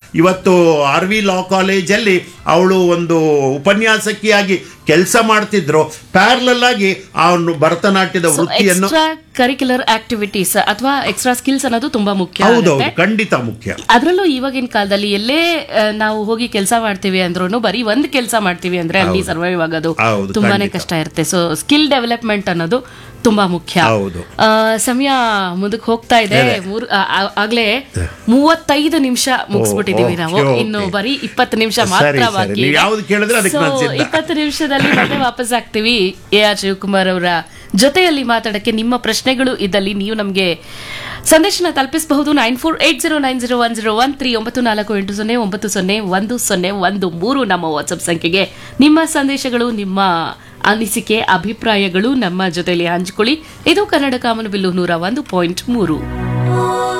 ಇವತ್ತು R V ಲಾ ಕಾಲೇಜಲ್ಲಿ ಅವಳು ಒಂದು ಉಪನ್ಯಾಸಕಿಯಾಗಿ ಕೆಲಸ ಮಾಡ್ತಿದ್ರು ಪ್ಯಾರಲಲ್ ಆಗಿ ಅವನು ಭರತನಾಟ್ಯದ ವೃತ್ತಿಯನ್ನು ಎಕ್ಸ್ಟ್ರಾ ಕರಿಕ್ಯುಲರ್ ಆಕ್ಟಿವಿಟೀಸ್ ಅಥವಾ ಎಕ್ಸ್ಟ್ರಾ ಸ್ಕಿಲ್ಸ್ ಅನ್ನೋದು ತುಂಬಾ ಮುಖ್ಯ ಹೌದೌದು ಆಗುತ್ತೆ. ಖಂಡಿತ ಮುಖ್ಯ ಅದ್ರಲ್ಲೂ ಇವಾಗಿನ ಕಾಲದಲ್ಲಿ ಎಲ್ಲೇ ಆ, ನಾವು ಹೋಗಿ ಕೆಲಸ ಮಾಡ್ತೀವಿ ಅಂದ್ರೂ ಬರೀ ಒಂದ್ ಕೆಲಸ ಮಾಡ್ತೀವಿ ಅಂದ್ರೆ ಅಲ್ಲಿ ಸರ್ವೈವ್ ಆಗೋದು ಹೌದು, ತುಂಬಾನೇ ಖಂಡಿತ. ಕಷ್ಟ ಇರುತ್ತೆ ಸೊ ಸ್ಕಿಲ್ ಡೆವಲಪ್ಮೆಂಟ್ ಅನ್ನೋದು ತುಂಬಾ ಮುಖ್ಯ ಹೌದು. ಆ, ಸಮಯ ಮುಂದಕ್ಕೆ ಹೋಗ್ತಾ ಇದೆ ಮೂರ್ ಆ, ಆ- ಆಗ್ಲೇ ಮೂವತ್ತೈದು ನಿಮಿಷ ಮುಗಿಸ್ಬಿಟ್ಟಿದೀವಿ ನಾವು ಓಕೆ, ಓಕೆ. ಇನ್ನು ಬರೀ ಇಪ್ಪತ್ತು ನಿಮಿಷ ಸರಿ, ಮಾತ್ರ ಸರಿ. ಬಾಕಿ ನೀವು ಇದೆ. ಯಾವ್ದು ಕೇಳಿದ್ರೆ ಅದಕ್ಕೆ So, ನಾನು ಸಿದ್ಧ. ಇಪ್ಪತ್ತು ನಿಮಿಷದಲ್ಲಿ ಮತ್ತೆ ವಾಪಸ್ ಆಗ್ತೀವಿ ಎ ಆರ್ ಶಿವಕುಮಾರ್ ಅವರ ಜೊತೆಯಲ್ಲಿ ಮಾತಾಡಕ್ಕೆ ನಿಮ್ಮ ಪ್ರಶ್ನೆಗಳು ಇದ್ದಲ್ಲಿ ನೀವು ನಮಗೆ ಸಂದೇಶನ ತಲುಪಿಸಬಹುದು nine four eight zero nine zero one zero one three ಒಂಬತ್ತು ನಾಲ್ಕು ಎಂಟು ಸೊನ್ನೆ ಒಂಬತ್ತು ಸೊನ್ನೆ ಒಂದು ಸೊನ್ನೆ ಒಂದು ಮೂರು ನಮ್ಮ ವಾಟ್ಸ್ಆಪ್ ಸಂಖ್ಯೆಗೆ ನಿಮ್ಮ ಸಂದೇಶಗಳು ನಿಮ್ಮ ಅನಿಸಿಕೆ ಅಭಿಪ್ರಾಯಗಳು ನಮ್ಮ ಜೊತೆಯಲ್ಲಿ ಹಂಚಿಕೊಳ್ಳಿ ಇದು ಕನ್ನಡ ಕಾಮನಬಿಲ್ಲು ನೂರ ಒಂದು ಪಾಯಿಂಟ್ ಮೂರು